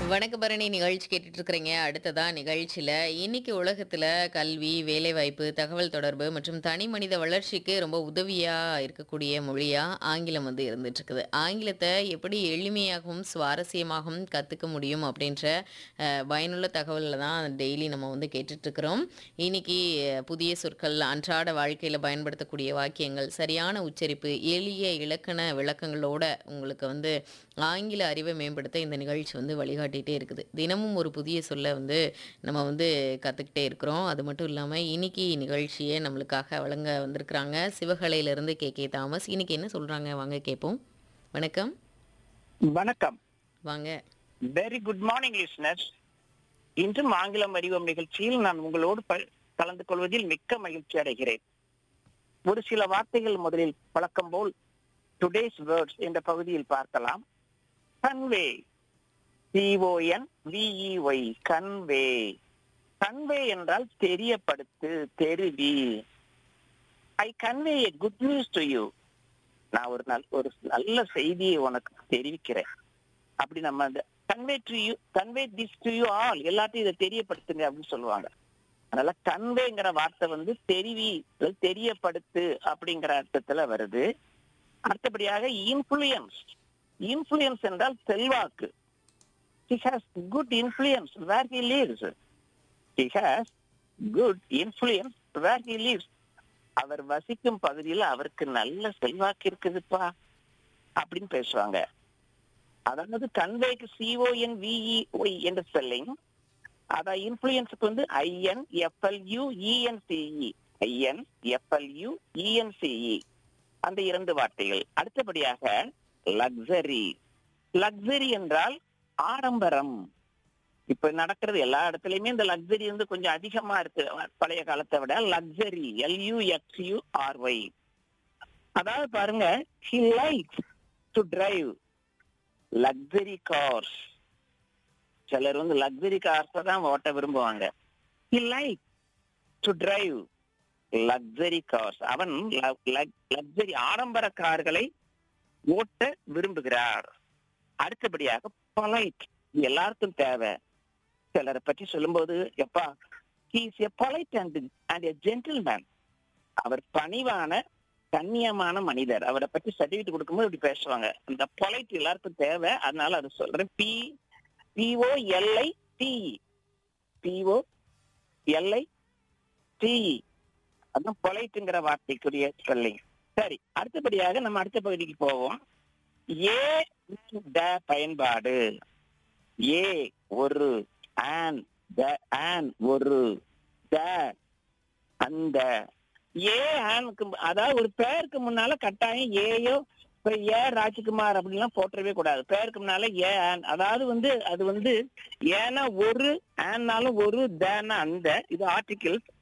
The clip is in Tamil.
வணக்க பரணி நிகழ்ச்சி கேட்டுட்டு இருக்கிறீங்க அடுத்ததா நிகழ்ச்சியில இன்னைக்கு உலகத்துல கல்வி வேலைவாய்ப்பு தகவல் தொடர்பு மற்றும் தனி மனித வளர்ச்சிக்கு ரொம்ப உதவியா இருக்கக்கூடிய மொழியா ஆங்கிலம் வந்து இருந்துட்டு இருக்குது ஆங்கிலத்தை எப்படி எளிமையாகவும் சுவாரஸ்யமாகவும் கத்துக்க முடியும் அப்படின்ற அஹ், பயனுள்ள தகவல்களை தான் டெய்லி நம்ம வந்து கேட்டுட்டு இருக்கிறோம் இன்னைக்கு அஹ், புதிய சொற்கள் அன்றாட வாழ்க்கையில பயன்படுத்தக்கூடிய வாக்கியங்கள் சரியான உச்சரிப்பு எளிய இலக்கண விளக்கங்களோட உங்களுக்கு வந்து ஆங்கில அறிவை மேம்படுத்த இந்த நிகழ்ச்சி வந்து வழிகாட்டிகிட்டே இருக்குது தினமும் ஒரு புதிய சொல்ல வந்து நம்ம வந்து கற்றுக்கிட்டே இருக்கிறோம் அது மட்டும் இல்லாமல் இன்னைக்கு நிகழ்ச்சியை நம்மளுக்காக வழங்க வந்திருக்கிறாங்க சிவகலையிலேருந்து கே கே தாமஸ் இன்னைக்கு என்ன சொல்கிறாங்க வாங்க கேட்போம் வணக்கம் வணக்கம் வாங்க வெரி குட் மார்னிங் லிஸ்னர்ஸ் இன்றும் ஆங்கிலம் அறிவோம் நிகழ்ச்சியில் நான் உங்களோடு ப- கலந்து கொள்வதில் மிக்க மகிழ்ச்சி அடைகிறேன் ஒரு சில வார்த்தைகள் முதலில் பழக்கம் போல் டுடேஸ் வேர்ட்ஸ் என்ற பகுதியில் பார்க்கலாம் convey C O N V E Y convey convey என்றால் தெரியப்படுத்து தெரிவி I convey a good news to you நான் ஒரு நல் ஒரு நல்ல செய்தியை உனக்கு தெரிவிக்கிறேன் அப்படி நம்ம அந்த convey to you convey this to you all எல்லாத்தையும் இதை தெரியப்படுத்துங்க அப்படின்னு சொல்லுவாங்க அதனால கன்வேங்கிற வார்த்தை வந்து தெரிவி அல்லது தெரியப்படுத்து அப்படிங்கிற அர்த்தத்துல வருது அடுத்தபடியாக இன்ஃபுளுயன்ஸ் இன்ஃபுளுயன்ஸ் என்றால் செல்வாக்கு he has good influence where he lives he has good influence where he lives அவர் வசிக்கும் பகுதியில் அவருக்கு நல்ல செல்வாக்கு இருக்குதுப்பா அப்படின்னு பேசுவாங்க அதாவது கன்வேக்கு சிஓஎன் விஇஒய் என்ற ஸ்பெல்லிங் அதான் இன்ஃபுளுயன்ஸுக்கு வந்து I N F L U E N C E I N F L U E N C E அந்த இரண்டு வார்த்தைகள் அடுத்தபடியாக லக்ஸரி லக்ஸரி என்றால் ஆடம்பரம் இப்ப நடக்கிறது எல்லா இடத்துலயுமே இந்த லக்ஸரி வந்து கொஞ்சம் அதிகமா இருக்கு பழைய காலத்தை விட லக்ஸரி எல்யூ எக்ஸ்யூ ஆர்ஒய் அதாவது பாருங்க he likes to drive luxury cars சிலர் வந்து லக்ஸரி கார்ஸ் தான் ஓட்ட விரும்புவாங்க he like to drive luxury cars அவன் லக்ஸரி ஆடம்பர கார்களை ஓட்ட விரும்புகிறார் அடுத்தபடியாக பொலைட் எல்லாருக்கும் தேவை சிலரை பற்றி சொல்லும்போது எப்பா he is a polite and and a gentleman அவர் பணிவான கண்ணியமான மனிதர் அவரை பற்றி சர்டிபிகேட் கொடுக்கும்போது இப்படி பேசுவாங்க அந்த பொலைட் எல்லாருக்கும் தேவை அதனால அதை சொல்றேன் P P O L I T E P O L I T E அதான் பொலைட்டுங்கிற வார்த்தைக்குரிய ஸ்பெல்லிங் சரி அடுத்தபடியாக நம்ம அடுத்த பகுதிக்கு போவோம் ஏ த பயன்பாடு ஏ ஒரு ஆன் த ஆன் ஒரு த அந்த ஏ ஆனுக்கு அதாவது ஒரு பேருக்கு முன்னால கட்டாயம் ஏயோ இப்ப ஏ ராஜ்குமார் அப்படின்லாம் போட்டவே கூடாது பேருக்கு முன்னால ஏ ஆன் அதாவது வந்து அது வந்து ஏன்னா ஒரு ஆன்னாலும் ஒரு தேனா அந்த இது ஆர்டிகிள்ஸ்